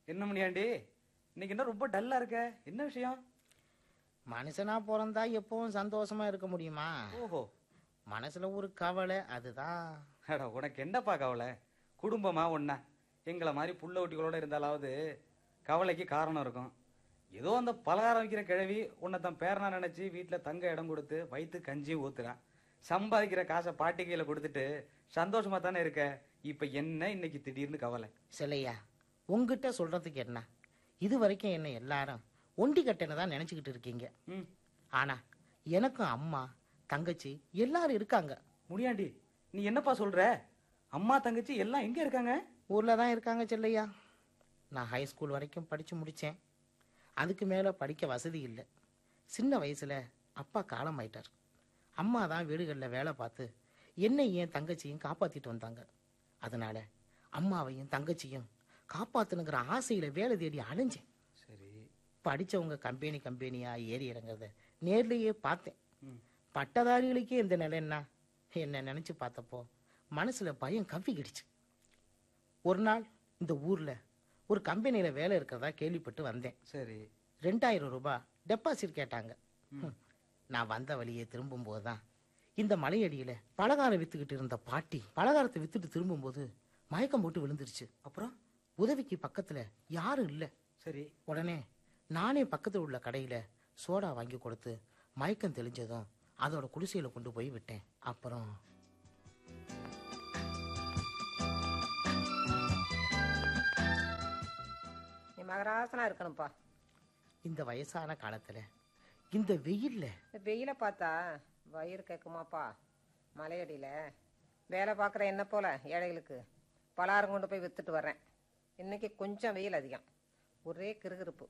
என்ன மணியாண்டி இன்னைக்கு என்ன ரொம்ப டல்லா இருக்க என்ன விஷயம் மனுஷனா பிறந்தா எப்பவும் சந்தோஷமா இருக்க முடியுமா ஓஹோ மனசுல ஒரு கவலை அதுதான் அட உனக்கு என்னப்பா கவலை குடும்பமா ஒண்ணா எங்களை மாதிரி புள்ள ஒட்டிகளோட இருந்தாலாவது கவலைக்கு காரணம் இருக்கும் ஏதோ அந்த பலகாரம் வைக்கிற கிழவி உன்னை தன் பேரனா நினைச்சு வீட்டுல தங்க இடம் கொடுத்து வயிற்று கஞ்சியும் ஊத்துறான் சம்பாதிக்கிற காசை பாட்டி கையில கொடுத்துட்டு சந்தோஷமா தானே இருக்க இப்ப என்ன இன்னைக்கு திடீர்னு கவலை சிலையா உங்ககிட்ட சொல்றதுக்கு என்ன இது வரைக்கும் என்ன எல்லாரும் ஒண்டி கட்டனை தான் நினைச்சுக்கிட்டு இருக்கீங்க ம் ஆனா எனக்கும் அம்மா தங்கச்சி எல்லாரும் இருக்காங்க முடியாண்டி நீ என்னப்பா சொல்ற அம்மா தங்கச்சி எல்லாம் எங்க இருக்காங்க ஊர்ல தான் இருக்காங்க செல்லையா நான் ஹை ஸ்கூல் வரைக்கும் படிச்சு முடிச்சேன் அதுக்கு மேல படிக்க வசதி இல்லை சின்ன வயசுல அப்பா காலமாயிட்டார் அம்மா தான் வீடுகளில் வேலை பார்த்து என்னையும் என் தங்கச்சியும் காப்பாத்திட்டு வந்தாங்க அதனால அம்மாவையும் தங்கச்சியும் காப்பாத்தணுங்கிற ஆசையில வேலை தேடி அலைஞ்சேன் சரி படிச்சவங்க கம்பெனி கம்பெனியா ஏறி இறங்குறத நேர்லயே பார்த்தேன் ம். பட்டதாரிகளுக்கே இந்த நிலைன்னா என்ன நினைச்சு பார்த்தப்போ மனசுல பயம் கவ்விக்கிடுச்சு ஒரு நாள் இந்த ஊர்ல ஒரு கம்பெனியில வேலை இருக்கிறதா கேள்விப்பட்டு வந்தேன் சரி ரெண்டாயிரம் ரூபாய் டெபாசிட் கேட்டாங்க ஹம். நான் வந்த வழியே திரும்பும்போது தான் இந்த மலையடியில பலகாரம் வித்துக்கிட்டு இருந்த பாட்டி பலகாரத்தை வித்துட்டு திரும்பும்போது மயக்கம் போட்டு விழுந்துருச்சு அப்புறம் உதவிக்கு பக்கத்துல யாரும் இல்லை சரி உடனே நானே பக்கத்தில் உள்ள கடையில சோடா வாங்கி கொடுத்து மயக்கம் தெளிஞ்சதும் அதோட குடிசையில கொண்டு போய் விட்டேன் அப்புறம் நீ மகராசனா இருக்கணும்ப்பா இந்த வயசான காலத்துல இந்த வெயில்ல இந்த வெயில பார்த்தா வயிறு கேட்குமாப்பா மலையடியில வேலை பார்க்குற என்ன போல ஏழைகளுக்கு பலாரம் கொண்டு போய் வித்துட்டு வர்றேன் இன்னைக்கு கொஞ்சம் வெயில் அதிகம் ஒரே கிறுகிறுப்பு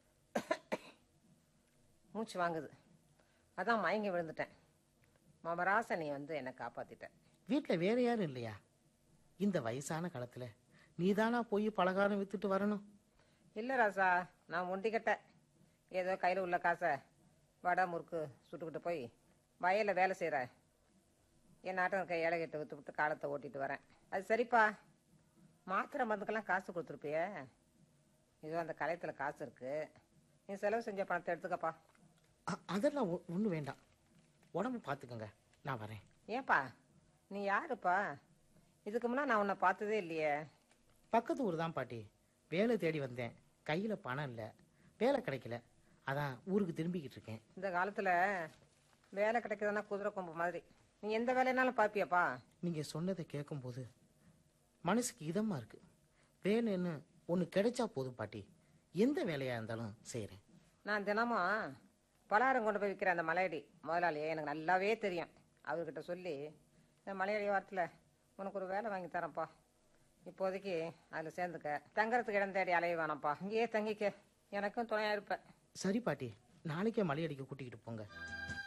மூச்சு வாங்குது அதான் மயங்கி விழுந்துட்டேன் மமராச நீ வந்து என்னை காப்பாத்திட்ட வீட்ல வேற யாரும் இல்லையா இந்த வயசான காலத்துல நீதானா போய் பலகாரம் வித்துட்டு வரணும் இல்லை ராசா நான் ஒண்டிக்கிட்ட ஏதோ கையில் உள்ள காசை வடை முறுக்கு சுட்டுக்கிட்டு போய் வயலில் வேலை செய்கிறேன் என் நாட்டம் இருக்க ஏழை கட்டு விட்டு விட்டு காலத்தை ஓட்டிட்டு வரேன் அது சரிப்பா மாத்திரை மருந்துக்கெல்லாம் காசு கொடுத்துருப்பியே இதோ அந்த கலையத்தில் காசு இருக்கு நீ செலவு செஞ்ச பணத்தை எடுத்துக்கப்பா அ- அதெல்லாம் ஒ- ஒண்ணும் வேண்டாம் உடம்பு பார்த்துக்கோங்க நான் வரேன் ஏன்பா நீ யாருப்பா இதுக்கு முன்னா நான் உன்னை பார்த்ததே இல்லையே பக்கத்து ஊர் தான் பாட்டி வேலை தேடி வந்தேன் கையில பணம் இல்லை வேலை கிடைக்கல அதான் ஊருக்கு திரும்பிக்கிட்டு இருக்கேன் இந்த காலத்தில் வேலை கிடைக்குதுன்னா குதிரை கொம்பு மாதிரி நீ எந்த வேலைனாலும் பார்ப்பியாப்பா நீங்க சொன்னதை கேட்கும்போது மனசுக்கு இதமா இருக்கு வேலைன்னு ஒன்று கிடைச்சா போதும் பாட்டி எந்த வேலையா இருந்தாலும் செய்கிறேன் நான் தினமும் பலகாரம் கொண்டு போய் விற்கிற அந்த மலையடி முதலாளியை எனக்கு நல்லாவே தெரியும் அவர்கிட்ட சொல்லி இந்த மலையடி வாரத்தில் உனக்கு ஒரு வேலை வாங்கி தரேன்ப்பா இப்போதைக்கு அதில் சேர்ந்துக்க தங்கறதுக்கு இடம் தேடி அலைய வேணாம்ப்பா இங்கேயே தங்கிக்க எனக்கும் துணையாக இருப்பேன் சரி பாட்டி நாளைக்கே மலையடிக்க கூட்டிக்கிட்டு போங்க